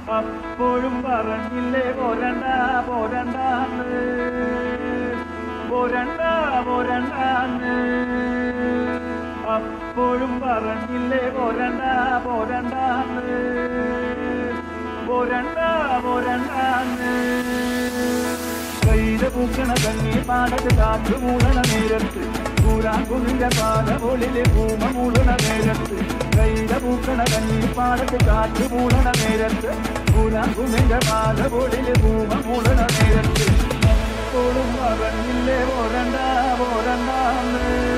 അപ്പോഴും പറഞ്ഞില്ലേ പോരണ്ട പോരണ്ടാന്ന് പോരണ്ട പോരണ്ടാന്ന് അപ്പോഴും പറഞ്ഞില്ലേ പോരണ്ട പോരണ്ടാന്ന് പോരണ്ട പോരണ്ടാന്ന് കയ്യില് പൂക്കണ കണ്ണി പാടത്ത് കാറ്റ് മൂടണ നേരത്ത് കൂരാങ്കുന്നിന്റെ പാലമൊളില് പൂമ മൂടണ നേരത്ത് കയ്യില് പൂക്കണ കണ്ണി പാടത്ത് കാറ്റ് മൂടണ നേരത്ത് കൂരാങ്കുന്നിന്റെ പാലമൊളില് പൂമ മൂടണ നേരത്ത് അപ്പോഴും പറഞ്ഞില്ലേ പോരണ്ട പോരണ്ടാന്ന്